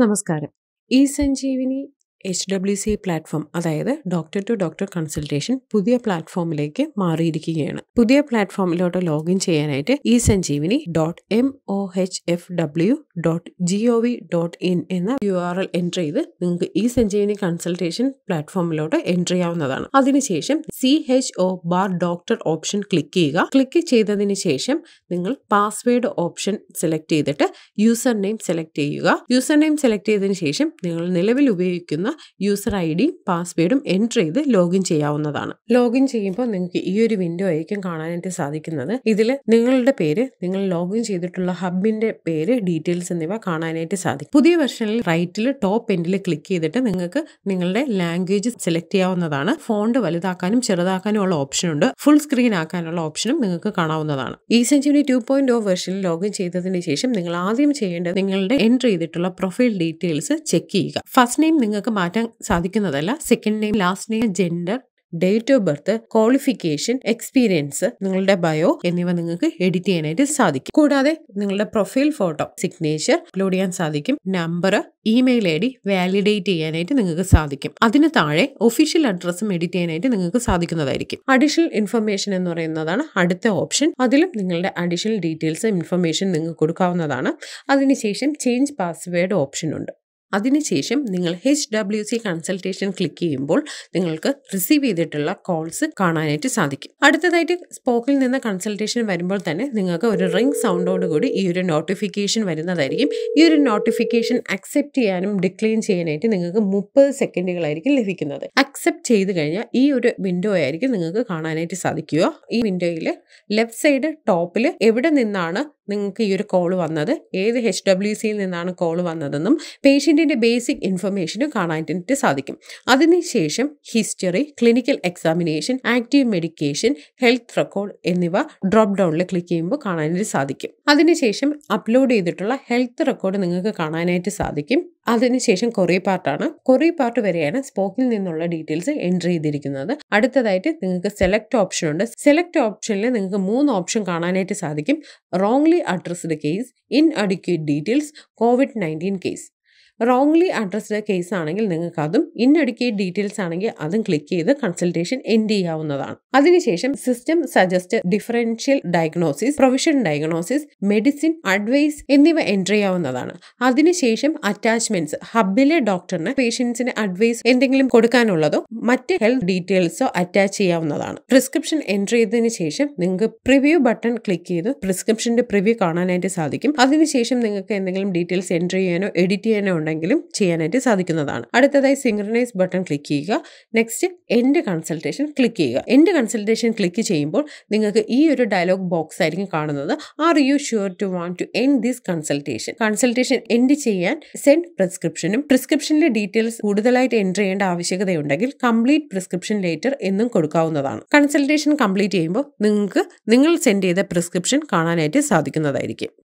നമസ്കാരം e Sanjeevani H W C platform അതായത് doctor to doctor consultation പുതിയ പ്ലാറ്റ്ഫോമിലേക്ക് മാറിയിരിക്കുകയാണ് പുതിയ പ്ലാറ്റ്ഫോമിലോട്ട് ലോഗിൻ ചെയ്യാനായിട്ട് e Sanjeevani dot M O H F W dot G O V dot in എന്ന യു ആർ എൽ എൻ്റർ ചെയ്ത് നിങ്ങൾക്ക് ഇ സഞ്ജീവിനി കൺസൾട്ടേഷൻ പ്ലാറ്റ്ഫോമിലോട്ട് എൻ്റർ ചെയ്യാവുന്നതാണ് അതിനുശേഷം C H O bar doctor option click ചെയ്യുക ക്ലിക്ക് ചെയ്തതിന് ശേഷം നിങ്ങൾ പാസ്വേഡ് ഓപ്ഷൻ സെലക്ട് ചെയ്തിട്ട് യൂസർ നെയിം സെലക്ട് ചെയ്യുക യൂസർ നെയിം സെലക്ട് ചെയ്തതിന് ശേഷം നിങ്ങൾ നിലവിൽ ഉപയോഗിക്കുന്ന യൂസർ ഐ ഡിയും പാസ്വേഡും എൻ്റർ ചെയ്ത് ലോഗിൻ ചെയ്യാവുന്നതാണ് ലോഗിൻ ചെയ്യുമ്പോൾ നിങ്ങൾക്ക് ഈ ഒരു വിൻഡോ ആയിരിക്കും കാണാനായിട്ട് സാധിക്കുന്നത് ഇതിൽ നിങ്ങളുടെ പേര് നിങ്ങൾ ലോഗിൻ ചെയ്തിട്ടുള്ള ഹബിന്റെ പേര് ഡീറ്റെയിൽസ് എന്നിവ കാണാനായിട്ട് സാധിക്കും പുതിയ വെർഷനിൽ റൈറ്റിൽ ടോപ്പ് എൻഡിൽ ക്ലിക്ക് ചെയ്തിട്ട് നിങ്ങൾക്ക് നിങ്ങളുടെ ലാംഗ്വേജ് സെലക്ട് ചെയ്യാവുന്നതാണ് ഫോണ്ട് വലുതാക്കാനും ചെറുതാക്കാനും ഉള്ള ഓപ്ഷൻ ഉണ്ട് ഫുൾ സ്ക്രീൻ ആക്കാനുള്ള ഓപ്ഷനും നിങ്ങൾക്ക് കാണാവുന്നതാണ് ഈ സെഞ്ചുറി ടു പോയിന്റ് ഓ വെർഷനിൽ ലോഗിൻ ചെയ്തതിന് ശേഷം നിങ്ങൾ ആദ്യം ചെയ്യേണ്ടത് നിങ്ങളുടെ എൻറ്റർ ചെയ്തിട്ടുള്ള പ്രൊഫൈൽ ഡീറ്റെയിൽസ് ചെക്ക് ചെയ്യുക ഫസ്റ്റ് നെയിം നിങ്ങൾക്ക് മാറ്റാൻ സാധിക്കുന്നതല്ല second name last name gender date of birth qualification experience നിങ്ങളുടെ ബയോ എന്നിവ നിങ്ങൾക്ക് എഡിറ്റ് ചെയ്യാനായിട്ട് സാധിക്കും കൂടാതെ നിങ്ങളുടെ പ്രൊഫൈൽ ഫോട്ടോ സിഗ്നേച്ചർ അപ്ലോഡ് ചെയ്യാൻ സാധിക്കും number email I D validate ചെയ്യാനായിട്ട് നിങ്ങൾക്ക് സാധിക്കും അതിന് താഴെ ഒഫീഷ്യൽ അഡ്രസ്സും എഡിറ്റ് ചെയ്യാനായിട്ട് നിങ്ങൾക്ക് സാധിക്കുന്നതായിരിക്കും അഡീഷണൽ ഇൻഫർമേഷൻ എന്ന് പറയുന്നതാണ് അടുത്ത ഓപ്ഷൻ അതിലും നിങ്ങളുടെ അഡീഷണൽ ഡീറ്റെയിൽസ് ഇൻഫർമേഷൻ നിങ്ങൾക്ക് കൊടുക്കാവുന്നതാണ് അതിനുശേഷം ചേഞ്ച് പാസ്വേഡ് ഓപ്ഷൻ ഉണ്ട് അതിനുശേഷം നിങ്ങൾ H W C consultation click ചെയ്യുമ്പോൾ നിങ്ങൾക്ക് റിസീവ് ചെയ്തിട്ടുള്ള കോൾസ് കാണാനായിട്ട് സാധിക്കും അടുത്തതായിട്ട് സ്പോക്കിൽ നിന്ന് കൺസൾട്ടേഷൻ വരുമ്പോൾ തന്നെ നിങ്ങൾക്ക് ഒരു റിംഗ് സൗണ്ടോട് കൂടി ഈ ഒരു നോട്ടിഫിക്കേഷൻ വരുന്നതായിരിക്കും ഈ ഒരു നോട്ടിഫിക്കേഷൻ അക്സെപ്റ്റ് ചെയ്യാനും ഡിക്ലൈൻ ചെയ്യാനായിട്ട് നിങ്ങൾക്ക് മുപ്പത് സെക്കൻഡുകളായിരിക്കും ലഭിക്കുന്നത് അക്സെപ്റ്റ് ചെയ്ത് കഴിഞ്ഞാൽ ഈ ഒരു വിൻഡോ ആയിരിക്കും നിങ്ങൾക്ക് കാണാനായിട്ട് സാധിക്കുക ഈ വിൻഡോയിൽ ലെഫ്റ്റ് സൈഡ് ടോപ്പിൽ എവിടെ നിന്നാണ് നിങ്ങൾക്ക് ഈ ഒരു കോൾ വന്നത് ഏത് എച്ച് ഡബ്ല്യു സിയിൽ നിന്നാണ് കോൾ വന്നതെന്നും പേഷ്യൻറ്റിൻ്റെ ബേസിക് ഇൻഫർമേഷനും കാണാനായിട്ട് സാധിക്കും അതിനുശേഷം history clinical examination active medication health record എന്നിവ ഡ്രോപ്പ് ഡൗണിൽ ക്ലിക്ക് ചെയ്യുമ്പോൾ കാണാനായിട്ട് സാധിക്കും അതിനുശേഷം അപ്ലോഡ് ചെയ്തിട്ടുള്ള ഹെൽത്ത് റെക്കോർഡ് നിങ്ങൾക്ക് കാണാനായിട്ട് സാധിക്കും അതിനുശേഷം കൊറിയ പാർട്ടാണ് കൊറിയ പാർട്ട് വരെയാണ് സ്പോക്കിൽ നിന്നുള്ള ഡീറ്റെയിൽസ് എൻട്രി ചെയ്തിരിക്കുന്നത് അടുത്തതായിട്ട് നിങ്ങൾക്ക് സെലക്ട് ഓപ്ഷൻ ഉണ്ട് സെലക്ട് ഓപ്ഷനിൽ നിങ്ങൾക്ക് മൂന്ന് ഓപ്ഷൻ കാണാനായിട്ട് സാധിക്കും wrongly addressed case inadequate details covid nineteen case wrongly addressed case ആണെങ്കിൽ നിങ്ങൾക്ക് അതും ഇൻഅഡിക്കേറ്റ് ഡീറ്റെയിൽസ് ആണെങ്കിൽ അതും ക്ലിക്ക് ചെയ്ത് കൺസൾട്ടേഷൻ എൻഡ് ചെയ്യാവുന്നതാണ് അതിനുശേഷം system suggest differential diagnosis provision diagnosis medicine advice എന്നിവ എൻറ്റർ ചെയ്യാവുന്നതാണ് അതിനുശേഷം അറ്റാച്ച്മെന്റ്സ് ഹബിലെ ഡോക്ടറിന് പേഷ്യൻസിന് അഡ്വൈസ് എന്തെങ്കിലും കൊടുക്കാനുള്ളതോ മറ്റ് ഹെൽത്ത് ഡീറ്റെയിൽസോ അറ്റാച്ച് ചെയ്യാവുന്നതാണ് പ്രിസ്ക്രിപ്ഷൻ എൻറ്റർ ചെയ്തതിന് ശേഷം നിങ്ങൾക്ക് പ്രിവ്യൂ ബട്ടൺ ക്ലിക്ക് ചെയ്ത് പ്രിസ്ക്രിപ്ഷന്റെ പ്രിവ്യൂ കാണാനായിട്ട് സാധിക്കും അതിനുശേഷം നിങ്ങൾക്ക് എന്തെങ്കിലും ഡീറ്റെയിൽസ് എൻറ്റർ ചെയ്യാനോ എഡിറ്റ് ചെയ്യാനോ ഉണ്ടെങ്കിലും ചെയ്യാനായിട്ട് സാധിക്കുന്നതാണ് അടുത്തതായി സിംഗ്രണൈസ് ബട്ടൺ ക്ലിക്ക് ചെയ്യുക നെക്സ്റ്റ് എൻഡ് കൺസൾട്ടേഷൻ ക്ലിക്ക് ചെയ്യുക എൻഡ് കൺസൾട്ടേഷൻ ക്ലിക്ക് ചെയ്യുമ്പോൾ നിങ്ങൾക്ക് ഈ ഒരു ഡയലോഗ് ബോക്സ് ആയിരിക്കും കാണുന്നത് are you sure to want to end this consultation consultation end ചെയ്യാൻ സെൻഡ് പ്രിസ്ക്രിപ്ഷനും പ്രിസ്ക്രിപ്ഷനിലെ ഡീറ്റെയിൽസ് കൂടുതലായിട്ട് എൻറ്റർ ചെയ്യേണ്ട ആവശ്യകതയുണ്ടെങ്കിൽ കംപ്ലീറ്റ് പ്രിസ്ക്രിപ്ഷൻ ലേറ്റർ എന്നും കൊടുക്കാവുന്നതാണ് കൺസൾട്ടേഷൻ കംപ്ലീറ്റ് ചെയ്യുമ്പോൾ നിങ്ങൾക്ക് നിങ്ങൾ സെൻഡ് ചെയ്ത പ്രിസ്ക്രിപ്ഷൻ കാണാനായിട്ട് സാധിക്കുന്നതായിരിക്കും